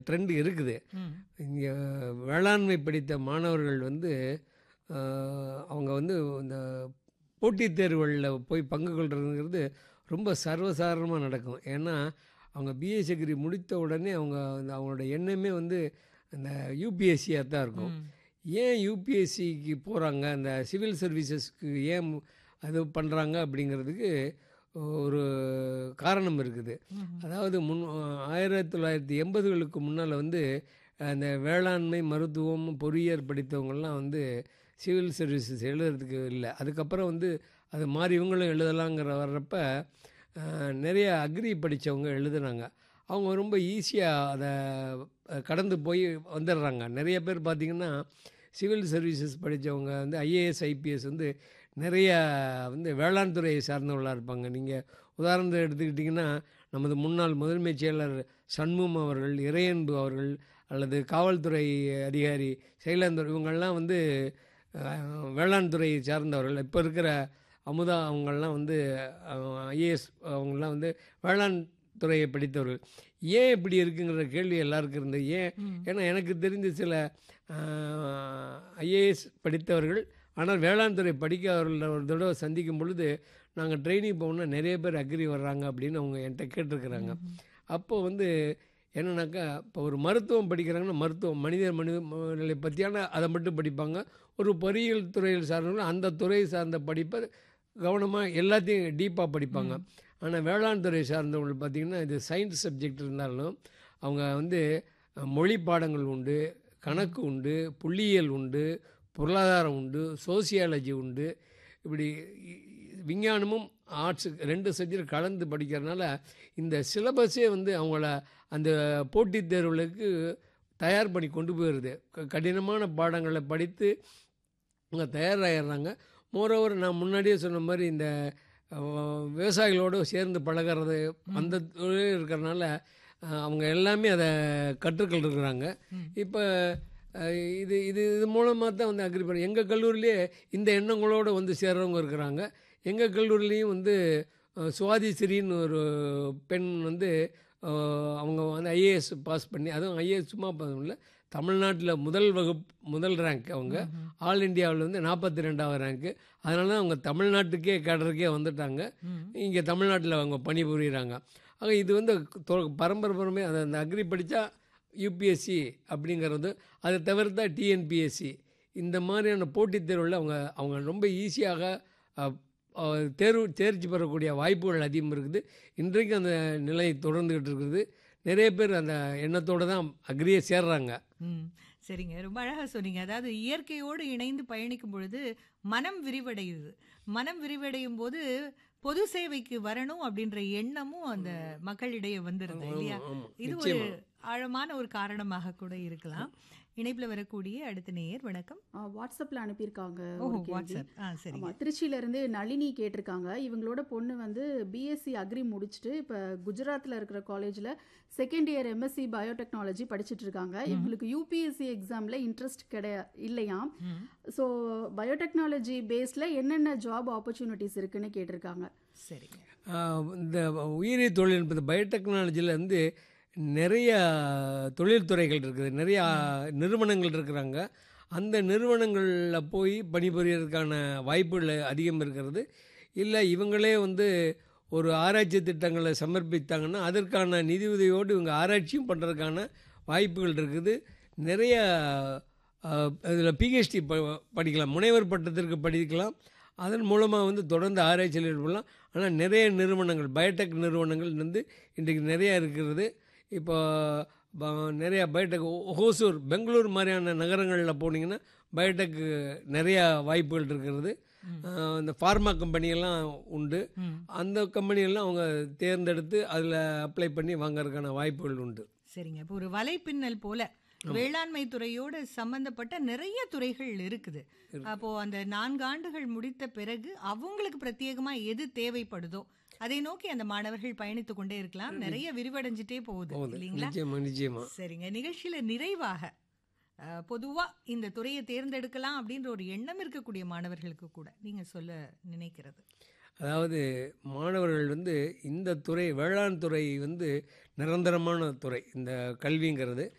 Trend இருக்குது ம். இங்கே வேளாண்மை படித்த மாணவர்கள் வந்து ஆஹ், அவங்க வந்து இந்த போட்டித் தேர்வுகளில் போய் பங்கு கொள்றதுங்கிறது ரொம்ப சர்வசாதாரணமாக நடக்கும் ஏன்னா அவங்க பிஎஸ்சி டிகிரி முடித்த உடனே அவங்க அந்த அவங்களோட எண்ணமே வந்து அந்த யூபிஎஸ்சியாக தான் இருக்கும் ம். ஏன் யூபிஎஸ்சிக்கு போகிறாங்க அந்த சிவில் சர்வீசஸ்க்கு ஏன் அது பண்ணுறாங்க அப்படிங்கிறதுக்கு ஒரு காரணம் இருக்குது ம். அதாவது முன் ஆயிரத்தி தொள்ளாயிரத்தி எண்பதுகளுக்கு முன்னால் வந்து அந்த வேளாண்மை மருத்துவம் பொறியியல் படித்தவங்கெல்லாம் வந்து சிவில் சர்வீசஸ் எழுதுறதுக்கு இல்லை அதுக்கப்புறம் வந்து அது மாதிரி இவங்களும் எழுதலாங்கிற வர்றப்ப அஹ், நிறைய அக்ரி படித்தவங்க எழுதுனாங்க அவங்க ரொம்ப ஈஸியாக அதை அஹ், கடந்து போய் வந்துடுறாங்க நிறைய பேர் பார்த்திங்கன்னா சிவில் சர்வீசஸ் படித்தவங்க வந்து ஐஏஎஸ் ஐபிஎஸ் வந்து நிறைய வந்து வேளாண் துறையை சார்ந்தவர்களாக இருப்பாங்க நீங்கள் உதாரணத்தை எடுத்துக்கிட்டிங்கன்னா நமது முன்னாள் முதன்மை செயலர் சண்முகம் அவர்கள் இறையன்பு அவர்கள் அல்லது காவல்துறை அதிகாரி செயலாந்தர் இவங்கெல்லாம் வந்து அஹ், வேளாண் துறையை சார்ந்தவர்கள் இப்போ இருக்கிற அமுதா அவங்கெல்லாம் வந்து ஐஏஎஸ் அவங்கெல்லாம் வந்து வேளாண் துறையை படித்தவர்கள் ஏன் இப்படி இருக்குங்கிற கேள்வி எல்லாருக்கும் இருந்தது ஏன் ம். ஏன்னா எனக்கு தெரிஞ்ச சில ஐஏஎஸ் படித்தவர்கள் ஆனால் வேளாண் துறை படிக்காதவர்கள் ஒரு தடவை சந்திக்கும் பொழுது நாங்கள் ட்ரைனிங் போகணுன்னா நிறைய பேர் அக்ரி வர்றாங்க அப்படின்னு அவங்க என்கிட்ட கேட்டிருக்கிறாங்க அப்போ வந்து என்னன்னாக்கா இப்போ ஒரு மருத்துவம் படிக்கிறாங்கன்னா மருத்துவம் மனித மனித நிலை பற்றியான அதை மட்டும் படிப்பாங்க ஒரு பொறியியல் துறையில் சார்ந்தவங்க அந்த துறை சார்ந்த படிப்பை கவனமாக எல்லாத்தையும் டீப்பாக படிப்பாங்க ஆனால் வேளாண் துறை சார்ந்தவங்க பார்த்திங்கன்னா இது சயின்ஸ் சப்ஜெக்ட் இருந்தாலும் அவங்க வந்து அஹ், மொழி பாடங்கள் உண்டு கணக்கு உண்டு புள்ளியியல் உண்டு பொருளாதாரம் உண்டு சோசியாலஜி உண்டு இப்படி இ- விஞ்ஞானமும் ஆர்ட்ஸு ரெண்டு சப்ஜெக்ட் கலந்து படிக்கிறதுனால இந்த சிலபஸே வந்து அவங்கள அந்த போட்டித் தேர்வுகளுக்கு தயார் பண்ணி கொண்டு போயிடுது க- கடினமான பாடங்களை படித்து அவங்க தயாராகிடுறாங்க மோரோவர் நான் முன்னாடியே சொன்ன மாதிரி இந்த அஹ், விவசாயிகளோடு சேர்ந்து பழகிறது அந்த தொழில் இருக்கிறனால அஹ், அவங்க எல்லாமே அதை கற்றுக்கொள்கிறாங்க ம். இப்போ இது இது இது மூலமாக தான் வந்து அக்ரி பண்ண எங்கள் கல்லூரியிலே இந்த எண்ணங்களோடு வந்து சேர்றவங்க இருக்கிறாங்க எங்கள் கல்லூரிலையும் வந்து அஹ், சுவாதி ஸ்ரீன்னு ஒரு பெண் வந்து அஹ், அவங்க வந்து ஐஏஎஸ் பாஸ் பண்ணி அதுவும் ஐஏஎஸ் சும்மா பாஸ் பண்ணல தமிழ்நாட்டில் முதல் வகுப்பு முதல் ரேங்க் அவங்க ம்ஹும். ஆல் இந்தியாவில் வந்து நாற்பத்தி ரெண்டாவது ரேங்க்கு அதனால தான் அவங்க தமிழ்நாட்டுக்கே கேடருக்கே வந்துட்டாங்க ம். இங்கே தமிழ்நாட்டில் அவங்க பணிபுரிகிறாங்க ஆக இது வந்து தொ- பரம்பரை பரமே அந்த அந்த அக்ரி படித்தா யூபிஎஸ்சி அப்படிங்கிறது அதை தவிர்த்தா டிஎன்பிஎஸ்சி இந்த மாதிரியான போட்டித் தேர்வில் அவங்க அவங்க ரொம்ப ஈஸியாக அஹ், அஹ், தேர்வு தேர்ச்சி பெறக்கூடிய வாய்ப்புகள் அதிகம் இருக்குது இன்றைக்கு அந்த நிலை தொடர்ந்துகிட்டு இருக்குது நிறைய பேர் அந்த எண்ணத்தோடு தான் அக்ரியே சேர்றாங்க ம் சரிங்க ரொம்ப அழகா சொன்னீங்க அதாவது இயற்கையோடு இணைந்து பயணிக்கும் பொழுது மனம் விரிவடையுது மனம் விரிவடையும் போது பொது சேவைக்கு வரணும் அப்படின்ற எண்ணமும் அந்த மக்களிடையே வந்துருது இல்லையா ஆமா, ஆமா. இது ஒரு நிச்சயமா. ஆழமான ஒரு காரணமாக கூட இருக்கலாம் இணைப்புல வரக்கூடிய அடுத்த நேயர் வணக்கம் ஆ, வாட்ஸ்அப்ல அனுப்பியிருக்காங்க ஓஹோ ஒரு கேள்வி. வாட்ஸ்அப் ஆ ஆமா சரிங்க திருச்சியில இருந்து நளினி கேட்டிருக்காங்க இவங்களோட பொண்ணு வந்து பிஎஸ்சி அக்ரி முடிச்சுட்டு இப்ப குஜராத்ல இருக்கிற காலேஜ்ல செகண்ட் இயர் எம்எஸ்சி பயோடெக்னாலஜி படிச்சிட்டு இருக்காங்க இவங்களுக்கு யூபிஎஸ்சி எக்ஸாம்ல இன்ட்ரெஸ்ட் கிடையா இல்லையாம் ம், ஸோ பயோடெக்னாலஜி பேஸ்ல என்னென்ன ஜாப் ஆப்பர்ச்சுனிட்டிஸ் இருக்குன்னு கேட்டிருக்காங்க சரிங்க ஆஹ் இந்த உயிரி தொழில்நுட்பத்தை பயோடெக்னாலஜியில் வந்து நிறைய தொழில்துறைகள் இருக்குது நிறைய நிறுவனங்கள் இருக்கிறாங்க அந்த நிறுவனங்களில் போய் பணிபுரியறதுக்கான வாய்ப்புகள் அதிகம் இருக்கிறது இல்லை இவங்களே வந்து ஒரு ஆராய்ச்சி திட்டங்களை சமர்ப்பித்தாங்கன்னா அதற்கான நிதியுதவியோடு இவங்க ஆராய்ச்சியும் பண்ணுறதுக்கான வாய்ப்புகள் இருக்குது நிறைய இதில் பிஹெச்டி ப படிக்கலாம் முனைவர் பட்டத்திற்கு படிக்கலாம் அதன் மூலமாக வந்து தொடர்ந்து ஆராய்ச்சியில் ஈடுபடலாம் ஆனால் நிறைய நிறுவனங்கள் பயோடெக் நிறுவனங்கள் வந்து இன்றைக்கு நிறையா இருக்கிறது இப்போ ப- நிறைய பயோடெக் ஹோசூர் பெங்களூர் மாதிரியான நகரங்களில் போனீங்கன்னா பயோடெக் நிறையா வாய்ப்புகள் இருக்கிறது அஹ் இந்த ஃபார்மா கம்பெனியெல்லாம் உண்டு ம் அந்த கம்பெனியெல்லாம் அவங்க தேர்ந்தெடுத்து அதில் அப்ளை பண்ணி வாங்குறதுக்கான வாய்ப்புகள் உண்டு சரிங்க இப்போ ஒரு வலைப்பின்னல் போல வேளாண்மை துறையோடு சம்பந்தப்பட்ட நிறைய துறைகள் இருக்குது அப்போ அந்த நான்கு ஆண்டுகள் முடித்த பிறகு அவங்களுக்கு பிரத்யேகமா எது தேவைப்படுதோ அதை நோக்கி அந்த மாணவர்கள் பயணித்து கொண்டே இருக்கலாம் நிறைய விரிவடைஞ்சிட்டே போகுது போகுது இல்லைங்களா நிச்சயமா நிச்சயமா சரிங்க நிகழ்ச்சியில நிறைவாக அஹ், பொதுவா இந்த துறையை தேர்ந்தெடுக்கலாம் அப்படின்ற ஒரு எண்ணம் இருக்கக்கூடிய மாணவர்களுக்கு கூட நீங்க சொல்ல நினைக்கிறது அதாவது மாணவர்கள் வந்து இந்த துறை வேளாண் துறை வந்து நிரந்தரமான துறை இந்த கல்விங்கிறது